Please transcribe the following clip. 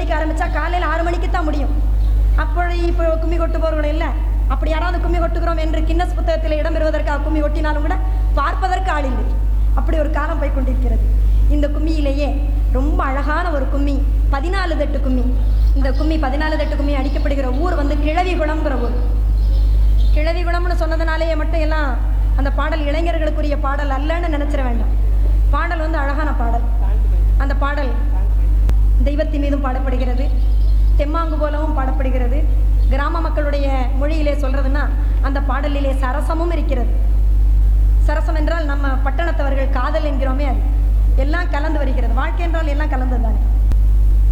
மணிக்கு ஆரம்பித்தா காலையில் ஆறு மணிக்கு தான் முடியும் அப்பொழுது இப்போ கும்மி கொட்டுபவர்கள் இல்லை அப்படி யாராவது கும்மி கொட்டுகிறோம் என்று கின்னஸ் புத்தகத்தில் இடம் பெறுவதற்காக கும்மி கொட்டினாலும் கூட பார்ப்பதற்கு ஆள் இல்லை அப்படி ஒரு காலம் போய் கொண்டிருக்கிறது இந்த கும்மியிலேயே ரொம்ப அழகான ஒரு கும்மி பதினாலு தட்டு கும்மி இந்த கும்மி பதினாலு தட்டு கும்மி அடிக்கப்படுகிற ஊர் வந்து கிழவி குளம்ங்கிற ஊர் கிழவி குணம்னு சொன்னதுனாலேயே மட்டும் எல்லாம் அந்த பாடல் இளைஞர்களுக்குரிய பாடல் அல்லன்னு நினைச்சிட வேண்டாம் பாடல் வந்து அழகான பாடல் அந்த பாடல் தெய்வத்தின் மீதும் பாடப்படுகிறது தெம்மாங்கு போலவும் பாடப்படுகிறது கிராம மக்களுடைய மொழியிலே சொல்றதுன்னா அந்த பாடலிலே சரசமும் இருக்கிறது சரசம் என்றால் நம்ம பட்டணத்தவர்கள் காதல் என்கிறோமே அது எல்லாம் கலந்து வருகிறது வாழ்க்கை என்றால் எல்லாம் கலந்தது தானே